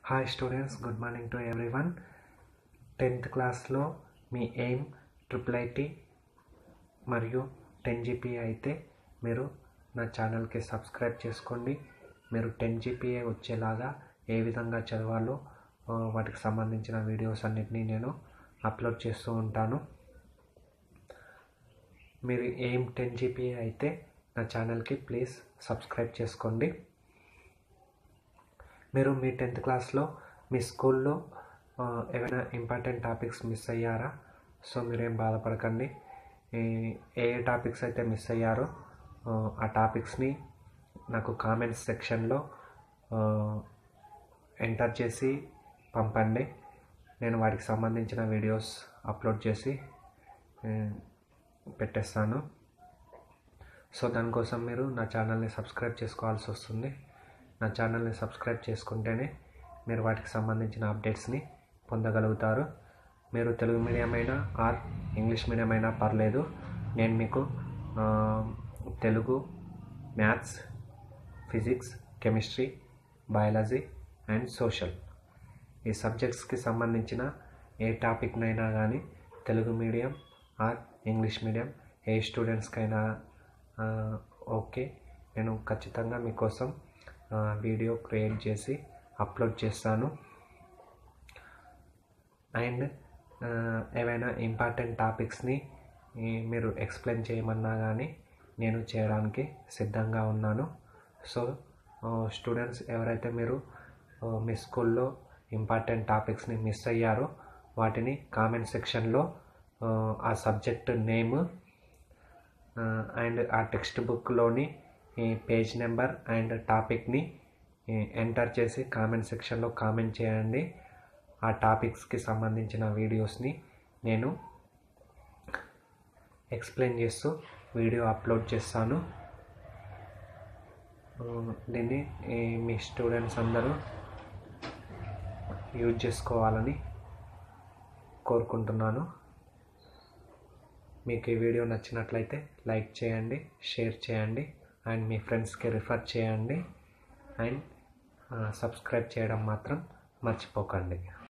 hi students good morning to everyone tenth క్లాస్లో మీ aim triple IT మరియు ten GPA అయితే మీరు నా ఛానల్కి సబ్స్క్రైబ్ చేసుకోండి మీరు టెన్ జీపీఏ వచ్చేలాగా ఏ విధంగా చదవాలో ఆ, వాటికి సంబంధించిన వీడియోస్ అన్నిటినీ నేను అప్లోడ్ చేస్తూ ఉంటాను మీరు ఏం టెన్ జీపీఏ అయితే నా ఛానల్కి ప్లీజ్ సబ్స్క్రైబ్ చేసుకోండి మీరు మీ టెన్త్ క్లాస్లో మీ స్కూల్లో ఆ, ఏమైనా ఇంపార్టెంట్ టాపిక్స్ మిస్ అయ్యారా సో మీరేం బాధపడకండి ఈ- ఏ ఏ టాపిక్స్ అయితే మిస్ అయ్యారో ఆ, ఆ టాపిక్స్ని నాకు కామెంట్స్ సెక్షన్లో ఎంటర్ చేసి పంపండి నేను వాటికి సంబంధించిన వీడియోస్ అప్లోడ్ చేసి ఆ, పెట్టేస్తాను సో దానికోసం మీరు నా ఛానల్ని సబ్స్క్రైబ్ చేసుకోవాల్సి వస్తుంది నా ఛానల్ని సబ్స్క్రైబ్ చేసుకుంటేనే మీరు వాటికి సంబంధించిన అప్డేట్స్ని పొందగలుగుతారు మీరు తెలుగు మీడియం అయినా ఆర్ ఇంగ్లీష్ మీడియం అయినా పర్లేదు నేను మీకు ఆ, Telugu maths physics chemistry biology and social ఈ సబ్జెక్ట్స్కి సంబంధించిన ఏ టాపిక్నైనా కానీ Telugu medium or English medium ఏ స్టూడెంట్స్కైనా ఆ, ఓకే నేను ఖచ్చితంగా మీకోసం ఆ, వీడియో క్రియేట్ చేసి అప్లోడ్ చేస్తాను అండ్ ఆ, ఏవైనా ఇంపార్టెంట్ టాపిక్స్ని ఈ, మీరు ఎక్స్ప్లెయిన్ చేయమన్నా కానీ నేను చేయడానికి సిద్ధంగా ఉన్నాను సో స్టూడెంట్స్ ఎవరైతే మీరు ఆ, మీ స్కూల్లో ఇంపార్టెంట్ టాపిక్స్ని మిస్ అయ్యారో వాటిని కామెంట్ సెక్షన్లో ఆ, ఆ సబ్జెక్ట్ నేమ్ అండ్ ఆ టెక్స్ట్ బుక్లోని ఈ పేజ్ నెంబర్ అండ్ టాపిక్ని ఎంటర్ చేసి కామెంట్ సెక్షన్లో కామెంట్ చేయండి ఆ టాపిక్స్కి సంబంధించిన వీడియోస్ని నేను ఎక్స్ప్లెయిన్ చేస్తూ వీడియో అప్లోడ్ చేస్తాను ఆ, దీన్ని ఈ మీ స్టూడెంట్స్ అందరూ యూజ్ చేసుకోవాలని కోరుకుంటున్నాను మీకు ఈ వీడియో నచ్చినట్లయితే లైక్ చేయండి షేర్ చేయండి అండ్ మీ ఫ్రెండ్స్కి రిఫర్ చేయండి అండ్ సబ్స్క్రైబ్ చేయడం మాత్రం మర్చిపోకండి